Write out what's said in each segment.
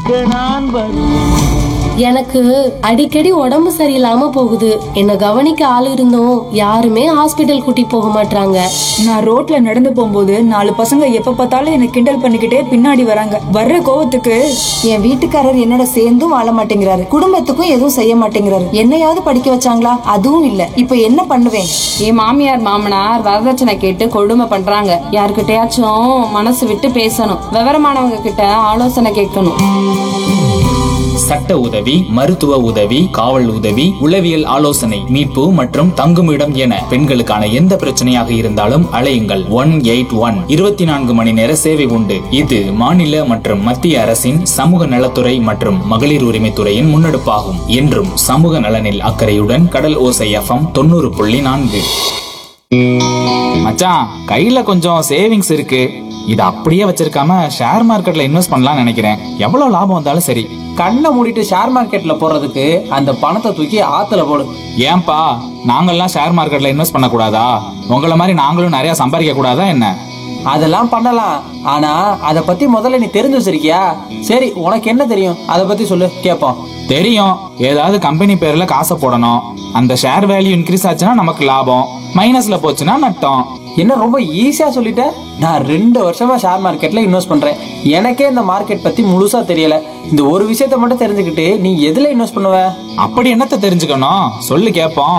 பார்க்க நான் வருவேன் எனக்கு அடிக்கடி உடம்பு சரியில்லாம போகுது என்ன கவனிக்க ஆள் இருந்தும் யாருமே ஹாஸ்பிட்டல் கூட்டி போக மாட்டாங்க நான் ரோட்ல நடந்து போகும்போது நாலு பசங்க எப்ப பார்த்தாலும் என்ன கிண்டல் பண்ணிக்கிட்டே பின்னாடி வராங்க வர்ற கோவத்துக்கு என் வீட்டுக்காரர் என்னோட சேர்ந்தும் வாழ மாட்டேங்கிறாரு குடும்பத்துக்கும் எதுவும் செய்ய மாட்டேங்கிறாரு என்னையாவது படிக்க வச்சாங்களா அதுவும் இல்ல இப்ப என்ன பண்ணுவேன் என் மாமியார் மாமனார் வரதட்சணை கேட்டு கொடுமை பண்றாங்க யார்கிட்டயாச்சும் மனசு விட்டு பேசணும் விவரமானவங்க கிட்ட ஆலோசனை கேட்கணும் சட்ட உதவி மருத்துவ உதவி காவல் உதவி உளவியல் ஆலோசனை மீட்பு மற்றும் தங்குமிடம் என பெண்களுக்கான எந்த பிரச்சனையாக இருந்தாலும் அழையுங்கள் ஒன் எயிட் ஒன் இருபத்தி நான்கு மணி நேர சேவை உண்டு இது மாநில மற்றும் மத்திய அரசின் சமூக நலத்துறை மற்றும் மகளிர் உரிமைத்துறையின் முன்னெடுப்பாகும் என்றும் சமூக நலனில் அக்கறையுடன் கடல் ஓசை எஃப்எம் தொண்ணூறு புள்ளி நான்கு மச்சான் கையில கொஞ்சம் சேவிங்ஸ் இருக்கு இத அப்படியே வச்சிருக்காம ஷேர் மார்க்கெட்ல இன்வெஸ்ட் பண்ணலாம் நினைக்கிறேன் எவ்வளவு லாபம் வந்தாலும் சரி கண்ணை மூடிட்டு ஷேர் மார்க்கெட்ல போறதுக்கு அந்த பணத்தை தூக்கி ஆத்துல போடு ஏன்பா நாங்கெல்லாம் ஷேர் மார்க்கெட்ல இன்வெஸ்ட் பண்ண கூடாதா உங்களை மாதிரி நாங்களும் நிறைய சம்பாதிக்க கூடாதா என்ன அதெல்லாம் பண்ணலாம் ஆனா அத பத்தி முதல்ல நீ தெரிஞ்சு வச்சிருக்கியா சரி உனக்கு என்ன தெரியும் அத பத்தி சொல்லு கேப்போம் தெரியும் ஏதாவது கம்பெனி பேர்ல காசை போடணும் அந்த ஷேர் வேல்யூ இன்க்ரீஸ் ஆச்சுன்னா நமக்கு லாபம் மைனஸ்ல போச்சுன்னா நட்டம் என்ன ரொம்ப ஈஸியா சொல்லிட்ட நான் ரெண்டு வருஷமா ஷேர் மார்க்கெட்ல இன்வெஸ்ட் பண்றேன் எனக்கே இந்த மார்க்கெட் பத்தி முழுசா தெரியல இந்த ஒரு விஷயத்த மட்டும் தெரிஞ்சுக்கிட்டு நீ எதுல இன்வெஸ்ட் பண்ணுவ அப்படி என்னத்த தெரிஞ்சுக்கணும் சொல்லு கேப்போம்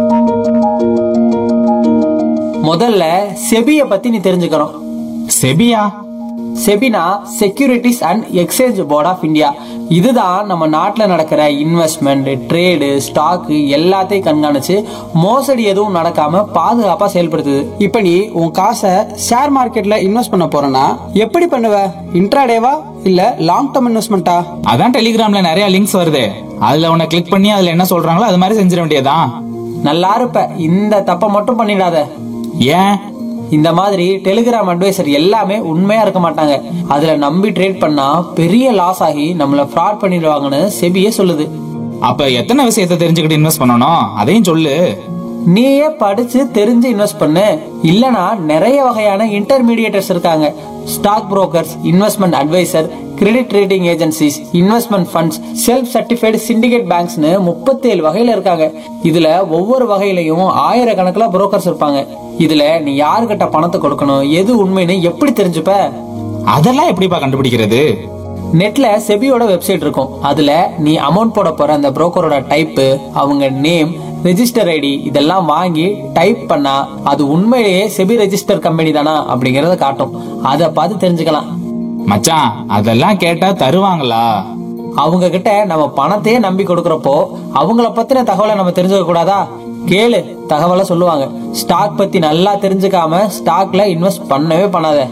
முதல்ல செபிய பத்தி நீ தெரிஞ்சுக்கணும் செபியா செபினா securities and exchange board of India இதுதான் நம்ம நாட்டில் நடக்கிற இன்வெஸ்ட்மெண்ட் ட்ரேடு ஸ்டாக்கு எல்லாத்தையும் கண்காணிச்சு மோசடி எதுவும் நடக்காம பாதுகாப்பா செயல்படுத்துது இப்ப நீ உன் காசை ஷேர் மார்க்கெட்ல இன்வெஸ்ட் பண்ண போறேன்னா எப்படி பண்ணுவ இன்ட்ராடேவா இல்ல லாங் டேர்ம் இன்வெஸ்ட்மெண்ட்டா அதான் டெலிகிராம்ல நிறைய லிங்க்ஸ் வருது அதுல உன்னை கிளிக் பண்ணி அதுல என்ன சொல்றாங்களோ அது மாதிரி செஞ்சிட வேண்டியதுதான் நல்லா இருப்ப இந்த தப்பை மட்டும் பண்ணிடாத ஏன் இந்த மாதிரி டெலிகிராம் அட்வைசர் எல்லாமே உண்மையா இருக்க மாட்டாங்க அதுல நம்பி ட்ரேட் பண்ணா பெரிய லாஸ் ஆகி நம்மள ஃப்ராட் பண்ணிடுவாங்கன்னு செபியே சொல்லுது அப்ப எத்தனை விஷயத்த தெரிஞ்சுக்கிட்டு இன்வெஸ்ட் பண்ணணும் அதையும் சொல்லு நீயே படிச்சு தெரிஞ்சு இன்வெஸ்ட் பண்ணு இல்லனா நிறைய வகையான இன்டர்மீடியேட்டர்ஸ் இருக்காங்க stock brokers investment adviser credit rating agencies investment funds self certified syndicate பேங்க்ஸ்னு முப்பத்தேழு வகையில இருக்காங்க இதுல ஒவ்வொரு வகையிலையும் ஆயிரக்கணக்குல புரோக்கர்ஸ் இருப்பாங்க இதுல நீ யாருக்கிட்ட பணத்தை கொடுக்கணும் எது உண்மைன்னு எப்படி தெரிஞ்சுப்ப அதெல்லாம் எப்படிப்பா கண்டுபிடிக்கிறது நெட்ல செபியோட வெப்சைட் இருக்கும் அதுல நீ அமௌண்ட் போட போற அந்த புரோக்கரோட டைப் அவங்க நேம் ரெஜிஸ்டர் ஐடி இதெல்லாம் வாங்கி டைப் பண்ணா அது உண்மையிலேயே செபி ரெஜிஸ்டர் கம்பெனி தானா அப்படிங்கறத காட்டும் அதை பார்த்து தெரிஞ்சுக்கலாம் மச்சான் அதெல்லாம் கேட்டா தருவாங்களா அவங்க கிட்ட நம்ம பணத்தையே நம்பி கொடுக்கறப்போ அவங்கள பத்தின தகவலை நம்ம தெரிஞ்சுக்க கூடாதா கேளு தகவலை சொல்லுவாங்க ஸ்டாக் பத்தி நல்லா தெரிஞ்சுக்காம ஸ்டாக்ல இன்வெஸ்ட் பண்ணவே பண்ணாத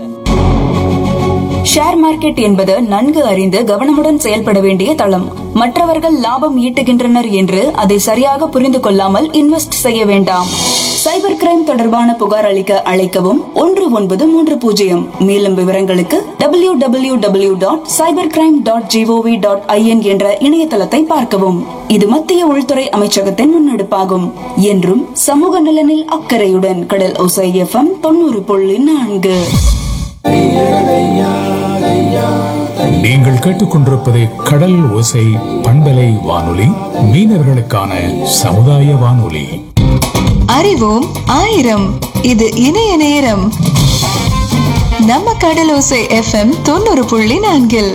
ஷேர் மார்க்கெட் என்பது நன்கு அறிந்து கவனமுடன் செயல்பட வேண்டிய தளம் மற்றவர்கள் லாபம் ஈட்டுகின்றனர் என்று அதை சரியாக புரிந்து கொள்ளாமல் இன்வெஸ்ட் செய்ய வேண்டாம் சைபர் கிரைம் தொடர்பான புகார் அளிக்க அழைக்கவும் ஒன்று ஒன்பது மூன்று பூஜ்ஜியம் மேலும் விவரங்களுக்கு W W W dot cyber crime dot GOV dot IN என்ற இணையதளத்தை பார்க்கவும் இது மத்திய உள்துறை அமைச்சகத்தின் முன்னெடுப்பாகும் என்றும் சமூக நலனில் அக்கறையுடன் கடல் ஒசை எஃப்எம் தொண்ணூறு புள்ளி நான்கு நீங்கள் கேட்டுக்கொண்டிருப்பது கடல் ஓசை பண்பலை வானொலி மீனவர்களுக்கான சமுதாய வானொலி அறிவோம் ஆயிரம் இது இணைய நேரம் நம்ம கடலோசை எஃப்எம் தொண்ணூறு புள்ளி நான்கில்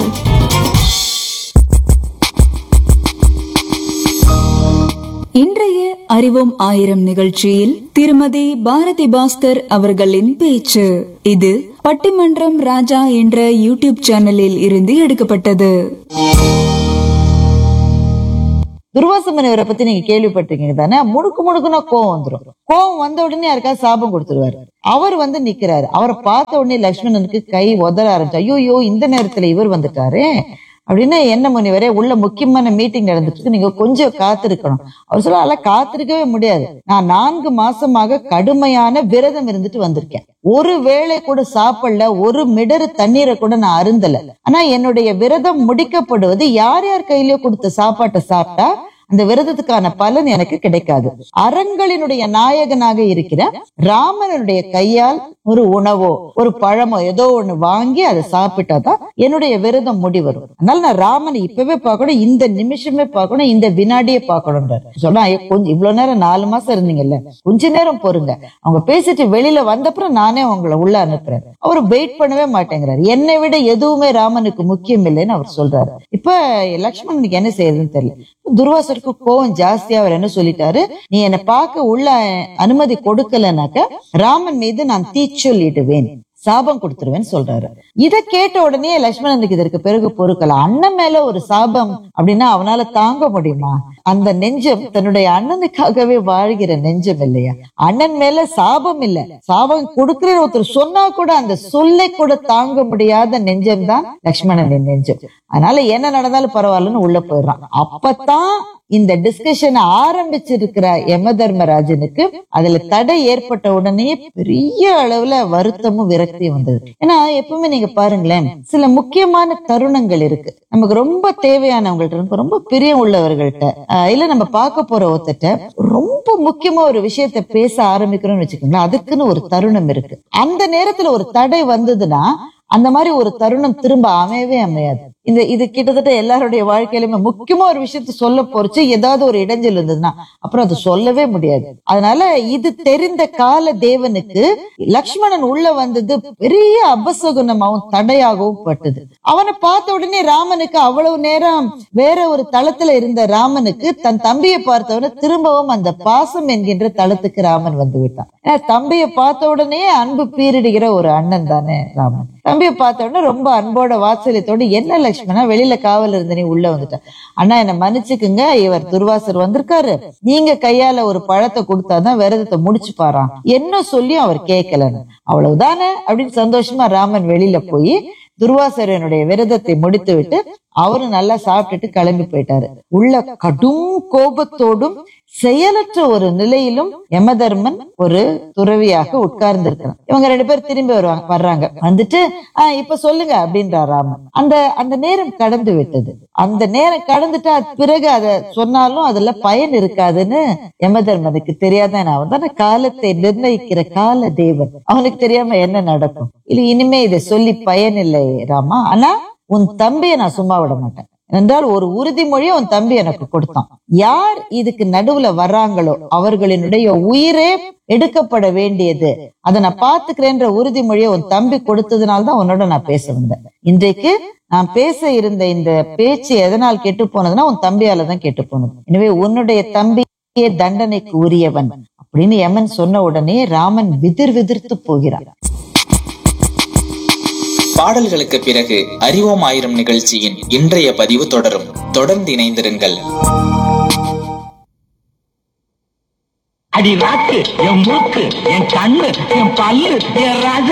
இன்றைய அறிவோம் ஆயிரம் நிகழ்ச்சியில் திருமதி பாரதி பாஸ்கர் அவர்களின் பேச்சு இது பட்டிமன்றம் ராஜா என்ற யூடியூப் சேனலில் இருந்து எடுக்கப்பட்டது துர்வாச முனிவரை பத்தி நீங்க கேள்விப்பட்டிருக்கீங்க தானே முடுக்கு முடுக்குனா கோவம் வந்துரும் கோவம் வந்த உடனே யாருக்காவது சாபம் கொடுத்துருவாரு அவர் வந்து நிக்கிறாரு அவரை பார்த்த உடனே லக்ஷ்மணனுக்கு கை உதற ஆரம்பிச்சு ஐயோ இந்த நேரத்துல இவர் வந்துட்டாரு அப்படின்னு என்ன முனிவரே உள்ள முக்கியமான மீட்டிங் நடந்துட்டு இருக்கு நீங்க கொஞ்சம் காத்திருக்கணும் அவர் சொல்ல அதெல்லாம் காத்திருக்கவே முடியாது நான் நான்கு மாசமாக கடுமையான விரதம் இருந்துட்டு வந்திருக்கேன் ஒரு வேளை கூட சாப்பிடல ஒரு மிடரு தண்ணீரை கூட நான் அருந்தல ஆனா என்னுடைய விரதம் முடிக்கப்படுவது யார் யார் கையிலயோ கொடுத்த சாப்பாட்டை சாப்பிட்டா அந்த விரதத்துக்கான பலன் எனக்கு கிடைக்காது அறங்களினுடைய நாயகனாக இருக்கிற ராமனுடைய கையால் ஒரு உணவோ ஒரு பழமோ ஏதோ ஒண்ணு வாங்கி அதை சாப்பிட்டாதான் என்னுடைய விரதம் முடிவரும் அதனால நான் ராமனை இப்பவே பார்க்கணும் இந்த நிமிஷமே பார்க்கணும் இந்த வினாடியே பார்க்கணும்ன்றார் சொன்னா "ஐயோ, கொஞ்சம் இவ்வளவு நேரம் நாலு மாசம் இருந்தீங்கல்ல கொஞ்ச நேரம் பொறுங்க அவங்க பேசிட்டு வெளியில வந்தப்புறம் நானே உங்களை உள்ள அனுப்புறேன் அவர் வெயிட் பண்ணவே மாட்டேங்கிறாரு என்னை விட எதுவுமே ராமனுக்கு முக்கியம் இல்லைன்னு அவர் சொல்றாரு இப்ப லக்ஷ்மணனுக்கு என்ன செய்யறதுன்னு தெரியல துர்வாசருக்கு கோவம் ஜாஸ்தியா அவர் என்ன சொல்லிட்டாரு நீ என்னை பார்க்க உள்ள அனுமதி கொடுக்கலனாக்க ராமன் மீது நான் தீச்சொல்லிடுவேன் சாபம் கொடுத்துருவேன்னு சொல்றாரு இத கேட்ட உடனே லட்சுமணனுக்கு இதற்கு பிறகு பொறுக்கல அண்ணன் மேல ஒரு சாபம் அப்படின்னா அவனால தாங்க முடியுமா அந்த நெஞ்சம் தன்னுடைய அண்ணனுக்காகவே வாழ்கிற நெஞ்சம் இல்லையா அண்ணன் மேல சாபம் இல்ல சாபம் கொடுக்கிற ஒருத்தர் சொன்னா கூட அந்த சொல்லை கூட தாங்க முடியாத நெஞ்சம் தான் லக்ஷ்மணனின் நெஞ்சம் அதனால என்ன நடந்தாலும் பரவாயில்லன்னு உள்ள போயிடுறான் அப்பதான் இந்த டிஸ்கஷன் ஆரம்பிச்சிருக்கிற யம தர்மராஜனுக்கு அதுல தடை ஏற்பட்ட உடனே பெரிய அளவுல வருத்தமும் விரக்தியும் வந்தது ஏன்னா எப்பவுமே நீங்க பாருங்களேன் சில முக்கியமான தருணங்கள் இருக்கு நமக்கு ரொம்ப தேவையானவங்கள்ட்ட இருக்கு ரொம்ப பிரியம் உள்ளவர்கள்ட்ட ஆஹ் இல்ல நம்ம பார்க்க போற ஒருத்தட்ட ரொம்ப முக்கியமா ஒரு விஷயத்த பேச ஆரம்பிக்கிறோம்னு வச்சுக்கோங்களேன் அதுக்குன்னு ஒரு தருணம் இருக்கு அந்த நேரத்துல ஒரு தடை வந்ததுன்னா அந்த மாதிரி ஒரு தருணம் திரும்ப அமையவே அமையாது இந்த இது கிட்டத்தட்ட எல்லாருடைய வாழ்க்கையிலுமே முக்கியமா ஒரு விஷயத்த சொல்ல போறச்சு ஏதாவது ஒரு இடைஞ்சல் இருந்ததுன்னா அப்புறம் அது சொல்லவே முடியாது அதனால இது தெரிந்த கால தேவனுக்கு லக்ஷ்மணன் உள்ள வந்தது பெரிய அபசகுனமாவும் தடையாகவும் பட்டது அவனை பார்த்த உடனே ராமனுக்கு அவ்வளவு நேரம் வேற ஒரு தளத்துல இருந்த ராமனுக்கு தன் தம்பியை பார்த்தவன திரும்பவும் அந்த பாசம் என்கின்ற தளத்துக்கு ராமன் வந்து விட்டான் ஏன்னா தம்பியை பார்த்த உடனே அன்பு பீரிடுகிற ஒரு அண்ணன் தானே ராமன் தம்பியை பார்த்த உடனே ரொம்ப அன்போட வாத்சல்யத்தோட என்ன லட்சுமணா வெளியில காவல் இருந்த நீ உள்ள வந்துட்ட அண்ணா என்ன மன்னிச்சுக்குங்க இவர் துர்வாசர் வந்திருக்காரு நீங்க கையால ஒரு பழத்தை கொடுத்தாதான் விரதத்தை முடிச்சு பாராம் என்ன சொல்லி அவர் கேட்கலன்னு அவ்வளவுதானே அப்படின்னு சந்தோஷமா ராமன் வெளியில போய் துர்வாசரனுடைய விரதத்தை முடித்து விட்டு அவரும் நல்லா சாப்பிட்டுட்டு கிளம்பி போயிட்டாரு உள்ள கடும் கோபத்தோடும் செயலற்ற ஒரு நிலையிலும் யமதர்மன் ஒரு துறவியாக உட்கார்ந்து இருக்கிறான் இவங்க ரெண்டு பேர் திரும்பி வருவாங்க வர்றாங்க வந்துட்டு ஆஹ் இப்ப சொல்லுங்க அப்படின்றார் ராமன் அந்த அந்த நேரம் கடந்து விட்டது அந்த நேரம் கடந்துட்டா அது பிறகு அதை சொன்னாலும் அதுல பயன் இருக்காதுன்னு யமதர்மனுக்கு தெரியாதான் அவன் தானே காலத்தை நிர்ணயிக்கிற கால தேவன் அவனுக்கு தெரியாம என்ன நடக்கும் இல்ல இனிமே இதை சொல்லி பயன் இல்லை ராமா ஆனா உன் தம்பியை நான் சும்மா விட மாட்டேன் என்றால் ஒரு உறுதிமொழியை உன் தம்பி எனக்கு கொடுத்தான் யார் இதுக்கு நடுவுல வர்றாங்களோ அவர்களினுடைய உயிரே எடுக்கப்பட வேண்டியது அதை நான் பாத்துக்கிறேன்ற உறுதிமொழியை உன் தம்பி கொடுத்ததுனால தான் உன்னோட நான் பேச வந்தேன் இன்றைக்கு நான் பேச இருந்த இந்த பேச்சு எதனால் கெட்டு போனதுன்னா உன் தம்பியால தான் கெட்டு போனது எனவே உன்னுடைய தம்பியே தண்டனைக்கு உரியவன் அப்படின்னு யமன் சொன்ன உடனே ராமன் விதிர் விதிர்த்து போகிறான் பாடல்களுக்கு பிறகு அறிவோம் ஆயிரம் நிகழ்ச்சியின் இன்றைய பதிவு தொடரும் தொடர்ந்து இணைந்திருங்கள் அடி ராக்கு என் மூக்கு என் கண்ணு என் பல்லு என் ராஜா